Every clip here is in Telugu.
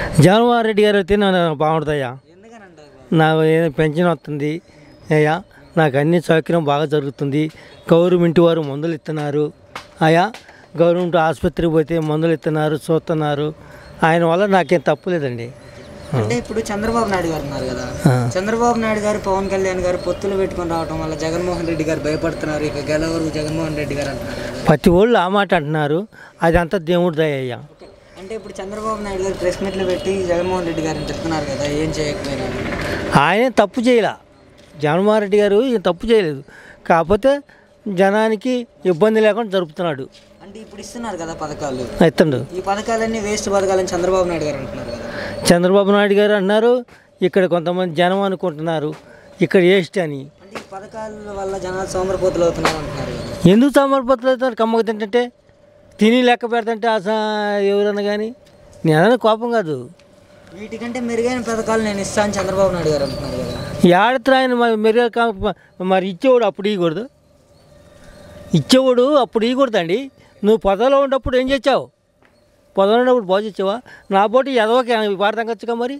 జగన్మోహన్ రెడ్డి గారు అయితే నాకు బాగుంటుందయ్యా ఎందుకని అంటారు నాకు ఏదో పెన్షన్ వస్తుంది అయ్యా నాకు అన్ని సౌకర్యం బాగా జరుగుతుంది గవర్నమెంట్ వారు మందులు ఇస్తున్నారు అయ్యా గవర్నమెంట్ ఆసుపత్రికి పోతే మందులు ఇస్తున్నారు చూస్తున్నారు ఆయన వల్ల నాకేం తప్పులేదండి అంటే ఇప్పుడు చంద్రబాబు నాయుడు గారు ఉన్నారు కదా ఆ. చంద్రబాబు నాయుడు గారు పవన్ కళ్యాణ్ గారు పొత్తులు పెట్టుకొని రావడం వల్ల జగన్మోహన్ రెడ్డి గారు భయపడుతున్నారు ఇక గెలవరు జగన్మోహన్ రెడ్డి గారు అంటున్నారు కదా ప్రతి వాళ్ళు ఆ మాట అంటున్నారు అది అంతా దేవుడి దయ అయ్యా ఓకే. అంటే ఇప్పుడు చంద్రబాబు నాయుడు గారు ప్రెస్ మీట్లు పెట్టి జగన్మోహన్ రెడ్డి గారిని తిడుతున్నారు కదా ఏం చేయకపోయినా ఆయన తప్పు చేయలే జగన్మోహన్ రెడ్డి గారు ఈయన తప్పు చేయలేదు కాకపోతే జనానికి ఇబ్బంది లేకుండా జరుపుతున్నాడు అంటే ఇప్పుడు ఇస్తున్నారు కదా పథకాలు ఎత్తండు ఈ పథకాలన్నీ వేస్ట్ పథకాలని చంద్రబాబు నాయుడు గారు అంటున్నారు కదా చంద్రబాబు నాయుడు గారు అన్నారు ఇక్కడ కొంతమంది జనం అనుకుంటున్నారు ఇక్కడ వేస్ట్ అని అంటే ఈ పథకాల వల్ల జనాలు సోమరపోతులు అవుతున్నారు అంటున్నారు కదా ఎందుకు సమర్పతులు అవుతారు కమ్మక తింటుంటే తిని లెక్క పెడతంటే అస ఎవరన్నా కానీ నేనన్నా కోపం కాదు వీటికంటే మెరుగైన పథకాలు నేను ఇస్తాను చంద్రబాబు నాయుడు గారు అంటున్నారు కదా ఏడత్ర ఆయన మరి మెరుగు కా- మరి ఇచ్చేవాడు అప్పుడు ఇవ్వకూడదు ఇచ్చేవాడు అప్పుడు ఇవ్వకూడదండి నువ్వు పొదలో ఉన్నప్పుడు ఏం చేసావు పొదలో ఉన్నప్పుడు బాగు చేసావా నా పోటీ ఎదవకి వాడతాం వచ్చుగా మరి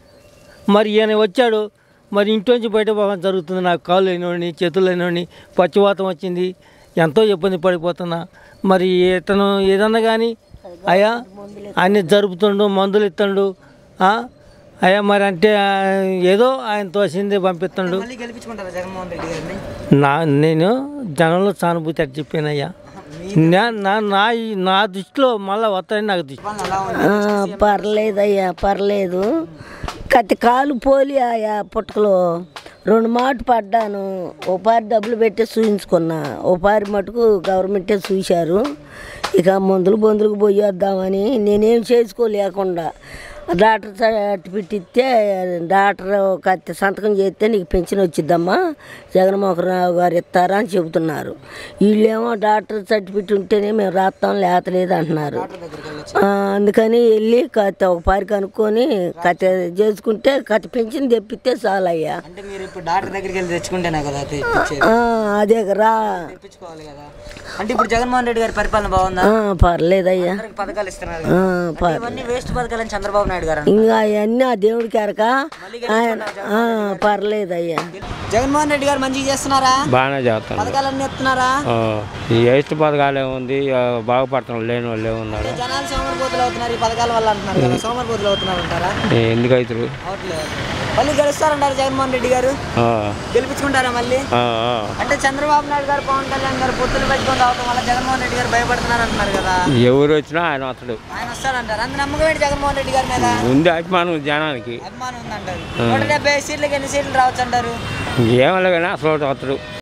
మరి ఈయన వచ్చాడు మరి ఇంట్లోంచి బయట పోవడం జరుగుతుంది నాకు కాళ్ళు అయినోడిని చేతులు అయినోడిని పచ్చివాతం వచ్చింది ఎంతో ఇబ్బంది పడిపోతున్నా మరి ఇతను ఏదన్నా కానీ అయ్యా అన్ని జరుపుతుండు మందులు ఇస్తుండు ఆ? అయ్యా మరి అంటే ఆ, ఏదో ఆయన తోసింది పంపిస్తుండు మళ్ళీ గెలిపించుకుంటారా జగన్మోహన్ రెడ్డి గారిని నా నేను జనంలో సానుభూతి అట్టు చెప్పానయ్యా నా నా నా ఈ- నా దృష్టిలో మళ్ళీ వస్తాయని నాకు దృష్టి వాళ్ళని ఎలా ఉంది ఆ, పర్లేదయ్యా పర్లేదు కత్తి కాలు పోలి ఆయా పుట్టకలో రెండు మాట పడ్డాను ఓ పారి డబ్బులు పెట్టి చూయించుకున్నా ఓ పారి మటుకు గవర్నమెంటే చూశారు ఇక మందులు బొందులకు పోయేద్దామని నేనేం చేసుకోలేకుండా డాక్టర్ సర్టిఫికెట్ ఇస్తే డాక్టర్ కత్తి సంతకం చేస్తే నీకు పెన్షన్ వచ్చిద్దమ్మా జగన్మోహన్ రావు గారు ఇస్తారా అని చెబుతున్నారు వీళ్ళేమో డాక్టర్ సర్టిఫికెట్ ఉంటేనే మేము రాస్తాం లేతలేదు అంటున్నారు దగ్గరికి వెళ్ళొచ్చు ఆ, అందుకని వెళ్ళి కత్తి ఒక పారి కనుక్కొని కత్తి చేసుకుంటే కత్తి పెంచింది తెప్పిస్తే చాలయ్యా అంటే మీరు ఇప్పుడు డాక్టర్ దగ్గరికి వెళ్ళి తెచ్చుకుంటేనే కదా తెప్పించేది ఆ, అదే రా తెప్పించుకోవాలి కదా అంటే ఇప్పుడు జగన్మోహన్ రెడ్డి గారి పరిపాలన బాగుందా ఆ, పర్లేదయ్యా అందరికి పథకాలు ఇస్తున్నారు ఆ, కదా. పర్ అంటే ఇవన్నీ వేస్ట్ పథకాలని చంద్రబాబు నాయుడు గారు అంటారు. ఇంకా అవన్నీ ఆ దేవుడికి ఎరక ఆయన ఆ, పర్లేదయ్యా జగన్మోహన్ రెడ్డి గారు మంచిగా చేస్తున్నారా బాగానే చేస్తాను పథకాలన్నీ ఇస్తున్నారా ఈ ఎయిస్ట్ పథకాలు ఏముంది ఆ, బాగుపడతాం లేని వాళ్ళు ఏమున్నారు జనాలు సోమరిపోతులు అవుతున్నారు ఈ పథకాల వల్ల అంటున్నారు కదా సోమరిపోతులు అవుతున్నారు అంటారా ఎందుకు అవుతారు అవట్లేదు మళ్ళీ గెలుస్తారంటారు జగన్మోహన్ రెడ్డి గారు ఆ, గెలిపించుకుంటారా మళ్ళీ ఆ, ఆ. అంటే చంద్రబాబు నాయుడు గారు పవన్ కళ్యాణ్ గారు పొత్తులు పెట్టుకొని రావడం వల్ల జగన్మోహన్ రెడ్డి గారు భయపడుతున్నారు అంటున్నారు కదా ఎవరు వచ్చినా ఆయన వస్తాడు ఆయన వస్తారంటారు అంత నమ్మకం ఏంటి జగన్మోహన్ రెడ్డి గారి మీద ఉంది అభిమానం జనానికి అభిమానం ఉందంటారు నూట డెబ్బై సీట్లకి ఎన్ని సీట్లు రావచ్చు అంటారు ఏమలే కానీ అసలు వస్తాడు